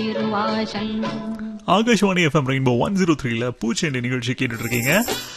Thiruvasan Akashvani FM rainbow one zero த்ரீல பூச்செண்டி நிகழ்ச்சி கேட்டுட்டு இருக்கீங்க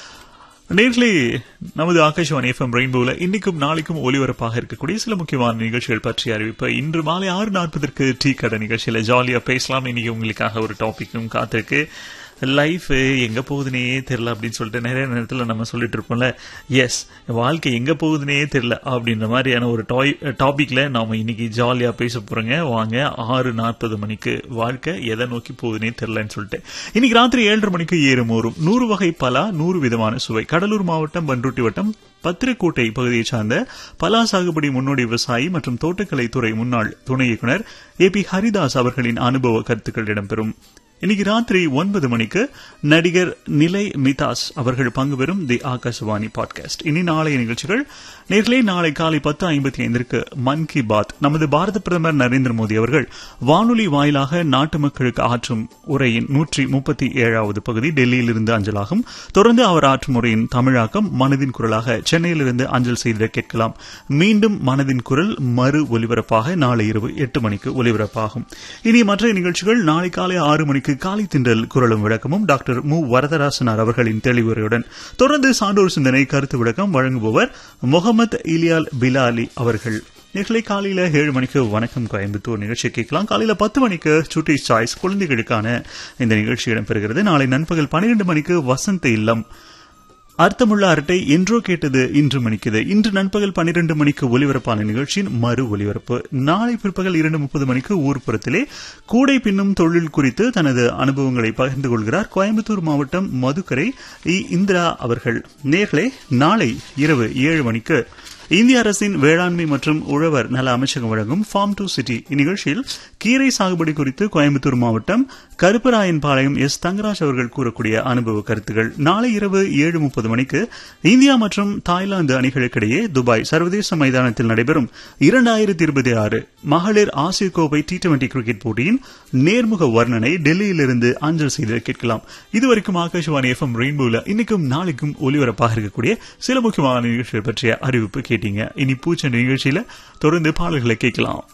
நேர்களே நமது ஆகாஷ்வாணி எஃப்எம் ரெயின்போல இன்னைக்கும் நாளைக்கும் ஒலிபரப்பாக இருக்கக்கூடிய சில முக்கியமான நிகழ்ச்சிகள் பற்றிய அறிவிப்பு இன்று மாலை ஆறு நாற்பதற்கு டீ கடை நிகழ்ச்சியில ஜாலியா பேசலாம் இன்னைக்கு உங்களுக்காக ஒரு டாபிக்கும் காத்திருக்கு லைஃப் எங்க போகுதுனே தெரியல அப்படின்னு சொல்லிட்டு நிறைய நேரத்தில் நம்ம சொல்லிட்டு இருப்போம்ல எஸ் வாழ்க்கை எங்க போகுதுனே தெரியல அப்படின்ற மாதிரியான ஒரு டாய் டாபிக்ல நாம இன்னைக்கு ஜாலியா பேச போறோங்க வாங்க ஆறு நாற்பது மணிக்கு வாழ்க்கை எதை நோக்கி போகுதுனே தெரியலன்னு சொல்லிட்டு இன்னைக்கு ராத்திரி ஏழரை மணிக்கு ஏறும் ஊறும் நூறு வகை பலா நூறு விதமான சுவை கடலூர் மாவட்டம் பன்ருட்டி வட்டம் பத்திரக்கோட்டை பகுதியைச் சார்ந்த பலா சாகுபடி முன்னோடி விவசாயி மற்றும் தோட்டக்கலை துறை முன்னாள் துணை இயக்குனர் ஏ பி ஹரிதாஸ் அவர்களின் அனுபவ கருத்துக்கள் இடம்பெறும் இன்னைக்கு ராத்திரி ஒன்பது மணிக்கு நடிகர் நிலை மிதாஸ் அவர்கள் பங்கு பெறும் தி ஆகாசவாணி பாட்காஸ்ட் இனி நாளைய நிகழ்ச்சிகள் நேர்களே நாளை காலை பத்து ஐம்பத்தி ஐந்திற்கு மன் கி பாத் நமது பாரத பிரதமர் நரேந்திர மோடி அவர்கள் வானொலி வாயிலாக நாட்டு மக்களுக்கு ஆற்றும் உரையின் நூற்றி முப்பத்தி ஏழாவது பகுதி டெல்லியில் இருந்து அஞ்சலாகும் தொடர்ந்து அவர் ஆற்றும் உரையின் தமிழாக்கம் மனதின் குரலாக சென்னையிலிருந்து அஞ்சல் செய்திட கேட்கலாம் மீண்டும் மனதின் குரல் மறு ஒலிபரப்பாக நாளை இரவு எட்டு மணிக்கு ஒலிபரப்பாகும் இனி மற்ற நிகழ்ச்சிகள் நாளை காலை ஆறு மணிக்கு காலை திண்டல் குரலும் விளக்கமும் டாக்டர் மு வரதராசனார் அவர்களின் தெளிவுரையுடன் தொடர்ந்து சான்றோர் சிந்தனை கருத்து விளக்கம் வழங்குபவர் முகமது இலியால் பிலாலி அவர்கள் நேர்களை காலையில ஏழு மணிக்கு வணக்கம் கோயம்புத்தூர் நிகழ்ச்சி கேட்கலாம் காலையில பத்து மணிக்கு சுட்டி சாய்ஸ் குழந்தைகளுக்கான இந்த நிகழ்ச்சி இடம்பெறுகிறது நாளை நண்பகல் பன்னிரண்டு மணிக்கு வசந்த இல்லம் அர்த்தமுள்ள அரட்டை என்றோ கேட்டது இன்று மணிக்குது இன்று நண்பகல் பன்னிரண்டு மணிக்கு ஒலிபரப்பான நிகழ்ச்சியின் மறு ஒலிபரப்பு நாளை பிற்பகல் இரண்டு முப்பது மணிக்கு ஊர்ப்புறத்திலே கூடை பின்னும் தொழில் குறித்து தனது அனுபவங்களை பகிர்ந்து கொள்கிறார் கோயம்புத்தூர் மாவட்டம் மதுக்கரை இ இந்திரா அவர்கள் நேர்களே நாளை இரவு ஏழு மணிக்கு இந்திய அரசின் வேளாண்மை மற்றும் உழவர் நல அமைச்சகம் வழங்கும் ஃபார்ம் டு சிட்டி இந்நிகழ்ச்சியில் கீரை சாகுபடி குறித்து கோயம்புத்தூர் மாவட்டம் கருப்பராயன்பாளையம் எஸ் தங்கராஜ் அவர்கள் கூறக்கூடிய அனுபவ கருத்துகள் நாளை இரவு ஏழு முப்பது மணிக்கு இந்தியா மற்றும் தாய்லாந்து அணிகளுக்கிடையே துபாய் சர்வதேச மைதானத்தில் நடைபெறும் இரண்டாயிரத்தி இருபத்தி ஆறு மகளிர் ஆசிய கோப்பை டி டுவெண்டி கிரிக்கெட் போட்டியின் நேர்முக வர்ணனை டெல்லியிலிருந்து அஞ்சல் செய்து கேட்கலாம் இதுவரைக்கும் ஆகாஷவாணி எஃப்எம் ரெயின்போல இன்னைக்கும் நாளைக்கும் ஒலிபரப்பாக இருக்கக்கூடிய சில முக்கியமான நிகழ்ச்சிகள் பற்றிய அறிவிப்பு கேட்டீங்க இனி பூச்செண்டு நிகழ்ச்சியில தொடர்ந்து பாடல்களை கேட்கலாம்